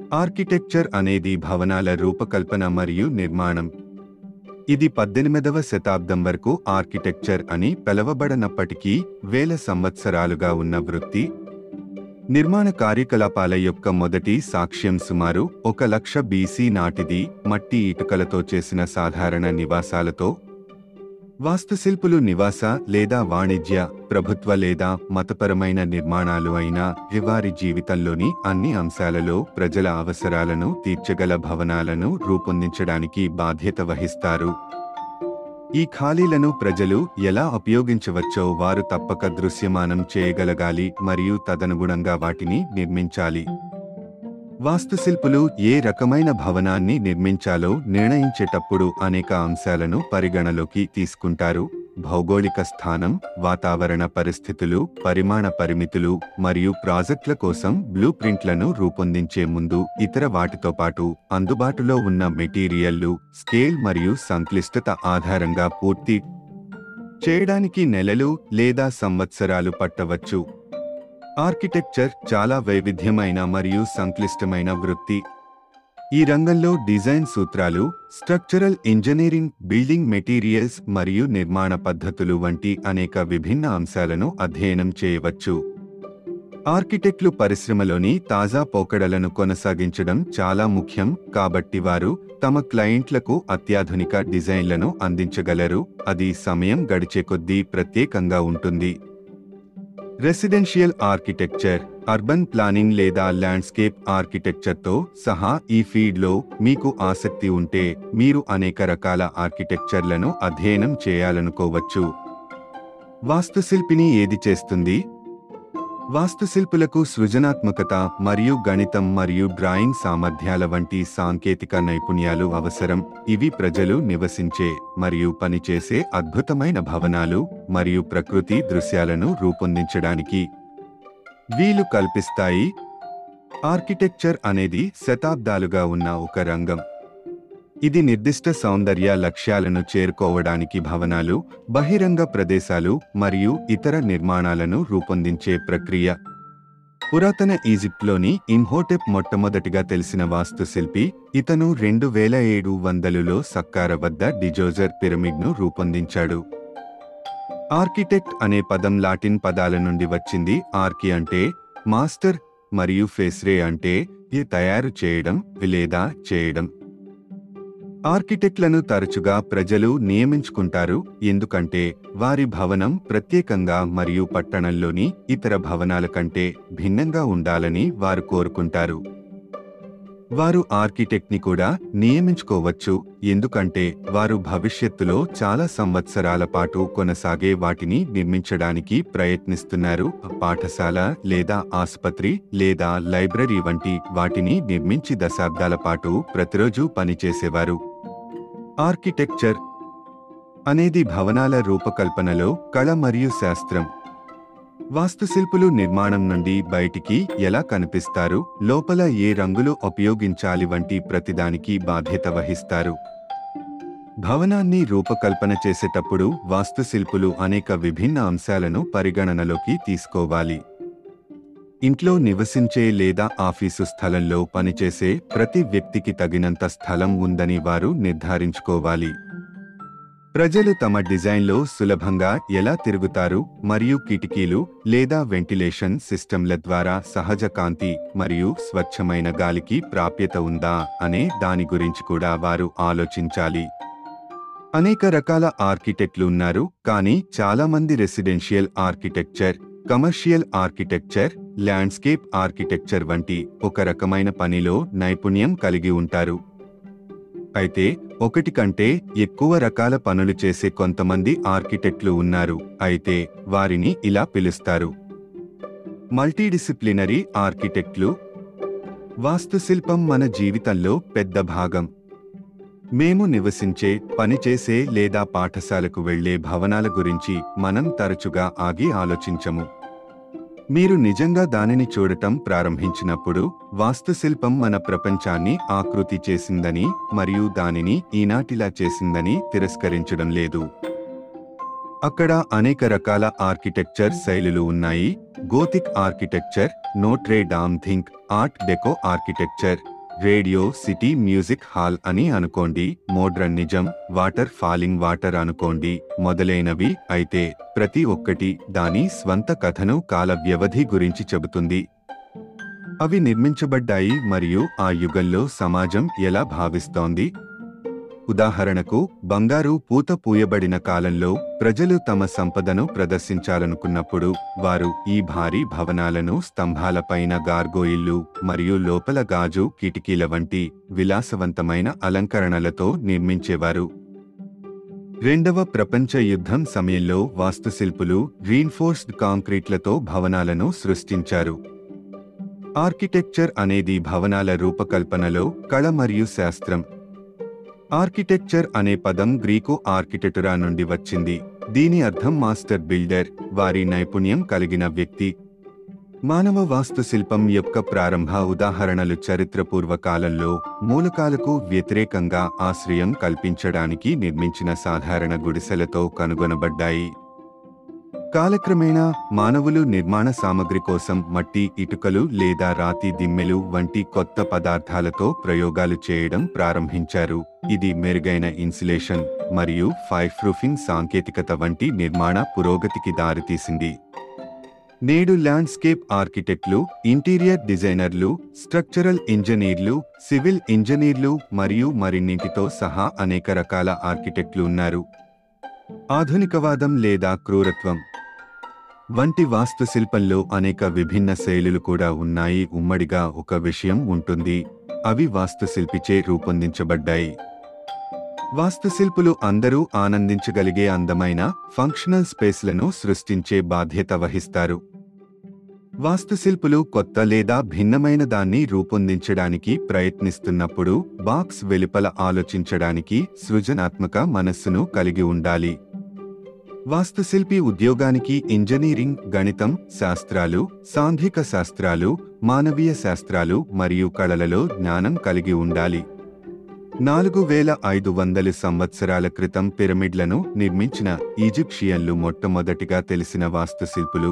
architecture అనేది భవనాల రూపకల్పన మరియు నిర్మాణం ఇది పద్దెనిమిదవ శతాబ్దం వరకు ఆర్కిటెక్చర్ అని పిలవబడనప్పటికీ వేల సంవత్సరాలుగా ఉన్న వృత్తి నిర్మాణ కార్యకలాపాల యొక్క మొదటి సాక్ష్యం సుమారు ఒక లక్ష బీసీ నాటిది మట్టి ఇటుకలతో చేసిన సాధారణ నివాసాలతో వాస్తుశిల్పులు నివాస లేదా వాణిజ్య ప్రభుత్వ లేదా మతపరమైన నిర్మాణాలు అయిన వారి జీవితంలోని అన్ని అంశాలలో ప్రజల అవసరాలను తీర్చగల భవనాలను రూపొందించడానికి బాధ్యత వహిస్తారు ఈ ఖాళీలను ప్రజలు ఎలా ఉపయోగించవచ్చో వారు తప్పక దృశ్యమానం చేయగలగాలి మరియు తదనుగుణంగా వాటిని నిర్మించాలి వాస్తుశిల్పులు ఏ రకమైన భవనాన్ని నిర్మించాలో నిర్ణయించేటప్పుడు అనేక అంశాలను పరిగణలోకి తీసుకుంటారు భౌగోళిక స్థానం వాతావరణ పరిస్థితులు పరిమాణ పరిమితులు మరియు ప్రాజెక్టుల కోసం బ్లూ ప్రింట్లను రూపొందించే ముందు ఇతర వాటితో పాటు అందుబాటులో ఉన్న మెటీరియల్లు స్కేల్ మరియు సంక్లిష్టత ఆధారంగా పూర్తి చేయడానికి నెలలు లేదా సంవత్సరాలు పట్టవచ్చు ఆర్కిటెక్చర్ చాలా వైవిధ్యమైన మరియు సంక్లిష్టమైన వృత్తి ఈ రంగంలో డిజైన్ సూత్రాలు స్ట్రక్చరల్ ఇంజనీరింగ్ బిల్డింగ్ మెటీరియల్స్ మరియు నిర్మాణ పద్ధతులు వంటి అనేక విభిన్న అంశాలను అధ్యయనం చేయవచ్చు ఆర్కిటెక్ట్లు పరిశ్రమలోని తాజా పోకడలను కొనసాగించడం చాలా ముఖ్యం కాబట్టి వారు తమ క్లయింట్లకు అత్యాధునిక డిజైన్లను అందించగలరు అది సమయం గడిచే కొద్దీ ప్రత్యేకంగా ఉంటుంది రెసిడెన్షియల్ ఆర్కిటెక్చర్ అర్బన్ ప్లానింగ్ లేదా ల్యాండ్స్కేప్ ఆర్కిటెక్చర్తో సహా ఈ ఫీల్డ్లో మీకు ఆసక్తి ఉంటే మీరు అనేక రకాల ఆర్కిటెక్చర్లను అధ్యయనం చేయాలనుకోవచ్చు వాస్తుశిల్పిని ఏది చేస్తుంది వాస్తుశిల్పులకు సృజనాత్మకత మరియు గణితం మరియు డ్రాయింగ్ సామర్థ్యాల వంటి సాంకేతిక నైపుణ్యాలు అవసరం ఇవి ప్రజలు నివసించే మరియు పనిచేసే అద్భుతమైన భవనాలు మరియు ప్రకృతి దృశ్యాలను రూపొందించడానికి వీలు కల్పిస్తాయి ఆర్కిటెక్చర్ అనేది శతాబ్దాలుగా ఉన్న ఒక రంగం ఇది నిర్దిష్ట సౌందర్య లక్ష్యాలను చేరుకోవడానికి భవనాలు బహిరంగ ప్రదేశాలు మరియు ఇతర నిర్మాణాలను రూపొందించే ప్రక్రియ పురాతన ఈజిప్ట్లోని ఇన్హోటెప్ మొట్టమొదటిగా తెలిసిన వాస్తుశిల్పి ఇతను రెండు వేల ఏడు వందలులో సక్కార వద్ద డిజోజర్ పిరమిడ్ను రూపొందించాడు ఆర్కిటెక్ట్ అనే పదం లాటిన్ పదాల నుండి వచ్చింది ఆర్కి అంటే మాస్టర్ మరియు ఫెస్రే అంటే ఇది తయారు చేయడం లేదా చేయడం ఆర్కిటెక్ట్లను తరచుగా ప్రజలు నియమించుకుంటారు ఎందుకంటే వారి భవనం ప్రత్యేకంగా మరియు పట్టణంలోని ఇతర భవనాల కంటే భిన్నంగా ఉండాలని వారు కోరుకుంటారు వారు ఆర్కిటెక్ట్ని కూడా నియమించుకోవచ్చు ఎందుకంటే వారు భవిష్యత్తులో చాలా సంవత్సరాల పాటు కొనసాగే వాటిని నిర్మించడానికి ప్రయత్నిస్తున్నారు పాఠశాల లేదా ఆసుపత్రి లేదా లైబ్రరీ వంటి వాటిని నిర్మించి దశాబ్దాల పాటు ప్రతిరోజు పనిచేసేవారు ఆర్కిటెక్చర్ అనేది భవనాల రూపకల్పనలో కళ మరియు శాస్త్రం వాస్తుశిల్పులు నిర్మాణం నుండి బయటికి ఎలా కనిపిస్తారు లోపల ఏ రంగులు ఉపయోగించాలి వంటి ప్రతిదానికి బాధ్యత వహిస్తారు భవనాన్ని రూపకల్పన చేసేటప్పుడు వాస్తుశిల్పులు అనేక విభిన్న అంశాలను పరిగణనలోకి తీసుకోవాలి ఇంట్లో నివసించే లేదా ఆఫీసు స్థలంలో పనిచేసే ప్రతి వ్యక్తికి తగినంత స్థలం ఉందని వారు నిర్ధారించుకోవాలి ప్రజలు తమ డిజైన్లో సులభంగా ఎలా తిరుగుతారు మరియు కిటికీలు లేదా వెంటిలేషన్ సిస్టంల ద్వారా సహజ కాంతి మరియు స్వచ్ఛమైన గాలికి ప్రాప్యత ఉందా అనే దాని గురించి కూడా వారు ఆలోచించాలి అనేక రకాల ఆర్కిటెక్ట్లు ఉన్నారు కానీ చాలా మంది residential architecture commercial architecture landscape architecture వంటి ఒక రకమైన పనిలో నైపుణ్యం కలిగి ఉంటారు అయితే ఒకటి కంటే ఎక్కువ రకాల పనులు చేసే కొంతమంది ఆర్కిటెక్ట్లు ఉన్నారు అయితే వారిని ఇలా పిలుస్తారు మల్టీడిసిప్లినరీ ఆర్కిటెక్ట్లు వాస్తుశిల్పం మన జీవితంలో పెద్ద భాగం మేము నివసించే పనిచేసే లేదా పాఠశాలకు వెళ్లే భవనాల గురించి మనం తరచుగా ఆగి ఆలోచించము మీరు నిజంగా దానిని చూడటం ప్రారంభించినప్పుడు వాస్తుశిల్పం మన ప్రపంచాన్ని ఆకృతి చేసిందని మరియు దానిని ఈనాటిలా చేసిందని తిరస్కరించడం లేదు అక్కడ అనేక రకాల ఆర్కిటెక్చర్ శైలులు ఉన్నాయి gothic architecture Notre Dame think art deco architecture radio city music hall అని అనుకోండి మోడ్రన్నిజం వాటర్ ఫాలింగ్ వాటర్ అనుకోండి మొదలైనవి అయితే ప్రతి ఒక్కటి దాని స్వంత కథను కాల వ్యవధి గురించి చెబుతుంది అవి నిర్మించబడ్డాయి మరియు ఆ యుగంలో సమాజం ఎలా భావిస్తోంది ఉదాహరణకు బంగారు పూత పూయబడిన కాలంలో ప్రజలు తమ సంపదను ప్రదర్శించాలనుకున్నప్పుడు వారు ఈ భారీ భవనాలను స్తంభాలపైన గార్గోయిల్లు మరియు లోపల గాజు కిటికీల వంటి విలాసవంతమైన అలంకరణలతో నిర్మించేవారు రెండవ ప్రపంచ యుద్ధం సమయంలో వాస్తుశిల్పులు రీన్ఫోర్స్డ్ కాంక్రీట్లతో భవనాలను సృష్టించారు ఆర్కిటెక్చర్ అనేది భవనాల రూపకల్పనలో కళ మరియు శాస్త్రం ఆర్కిటెక్చర్ అనే పదం గ్రీకు ఆర్కిటెక్టురా నుండి వచ్చింది దీని అర్థం మాస్టర్ బిల్డర్ వారి నైపుణ్యం కలిగిన వ్యక్తి మానవ వాస్తుశిల్పం యొక్క ప్రారంభ ఉదాహరణలు చరిత్రపూర్వ కాలంలో మూలకాలకు వ్యతిరేకంగా ఆశ్రయం కల్పించడానికి నిర్మించిన సాధారణ గుడిసెలతో కనుగొనబడ్డాయి కాలక్రమేణా మానవులు నిర్మాణ సామగ్రి కోసం మట్టి ఇటుకలు లేదా రాతి దిమ్మెలు వంటి కొత్త పదార్థాలతో ప్రయోగాలు చేయడం ప్రారంభించారు ఇది మెరుగైన ఇన్సులేషన్ మరియు ఫైర్ ప్రూఫింగ్ సాంకేతికత వంటి నిర్మాణ పురోగతికి దారితీసింది నేడు ల్యాండ్స్కేప్ ఆర్కిటెక్ట్లు ఇంటీరియర్ డిజైనర్లు స్ట్రక్చరల్ ఇంజనీర్లు సివిల్ ఇంజనీర్లు మరియు మరిన్నింటితో సహా అనేక రకాల ఆర్కిటెక్ట్లు ఉన్నారు ఆధునికవాదం లేదా క్రూరత్వం వంటి వాస్తుశిల్పంలో అనేక విభిన్న శైలులు కూడా ఉన్నాయి ఉమ్మడిగా ఒక విషయం ఉంటుంది అవి వాస్తుశిల్పిచే రూపొందించబడ్డాయి వాస్తుశిల్పులు అందరూ ఆనందించగలిగే అందమైన ఫంక్షనల్ స్పేస్లను సృష్టించే బాధ్యత వహిస్తారు వాస్తుశిల్పులు కొత్త లేదా భిన్నమైన దాన్ని రూపొందించడానికి ప్రయత్నిస్తున్నప్పుడు బాక్స్ వెలుపల ఆలోచించడానికి సృజనాత్మక మనస్సును కలిగి ఉండాలి వాస్తుశిల్పి ఉద్యోగానికి ఇంజనీరింగ్ గణితం శాస్త్రాలు సాంఘిక శాస్త్రాలు మానవీయ శాస్త్రాలు మరియు కళలలో జ్ఞానం కలిగి ఉండాలి నాలుగు వేల ఐదు వందల సంవత్సరాల క్రితం పిరమిడ్లను నిర్మించిన ఈజిప్షియన్లు మొట్టమొదటిగా తెలిసిన వాస్తుశిల్పులు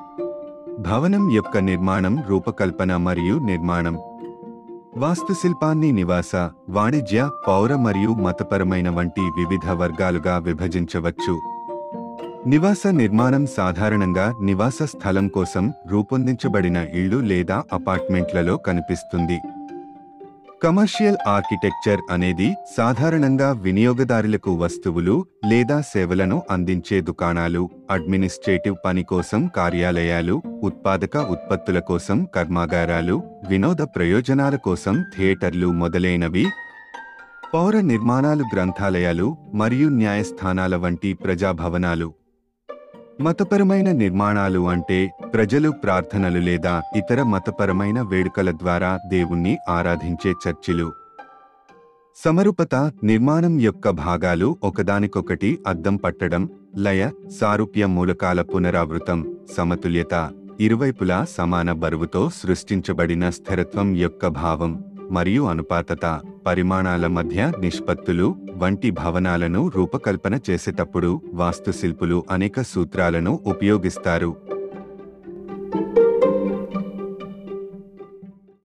భవనం యొక్క నిర్మాణం రూపకల్పన మరియు నిర్మాణం వాస్తుశిల్పాన్ని నివాస వాణిజ్య పౌర మరియు మతపరమైన వంటి వివిధ వర్గాలుగా విభజించవచ్చు నివాస నిర్మాణం సాధారణంగా నివాస స్థలం కోసం రూపొందించబడిన ఇళ్ళు లేదా అపార్ట్మెంట్లలో కనిపిస్తుంది కమర్షియల్ ఆర్కిటెక్చర్ అనేది సాధారణంగా వినియోగదారులకు వస్తువులు లేదా సేవలను అందించే దుకాణాలు అడ్మినిస్ట్రేటివ్ పని కోసం కార్యాలయాలు ఉత్పాదక ఉత్పత్తుల కోసం కర్మాగారాలు వినోద ప్రయోజనాల కోసం థియేటర్లు మొదలైనవి పౌర నిర్మాణాలు గ్రంథాలయాలు మరియు న్యాయస్థానాల వంటి ప్రజాభవనాలు మతపరమైన నిర్మాణాలు అంటే ప్రజలు ప్రార్థనలు లేదా ఇతర మతపరమైన వేడుకల ద్వారా దేవుణ్ణి ఆరాధించే చర్చిలు సమరూపత నిర్మాణం యొక్క భాగాలు ఒకదానికొకటి అద్దం పట్టడం లయ సారూప్య మూలకాల పునరావృతం సమతుల్యత ఇరువైపులా సమాన బరువుతో సృష్టించబడిన స్థిరత్వం యొక్క భావం మరియు అనుపాతత పరిమాణాల మధ్య నిష్పత్తులు వంటి భవనాలను రూపకల్పన చేసేటప్పుడు వాస్తుశిల్పులు అనేక సూత్రాలను ఉపయోగిస్తారు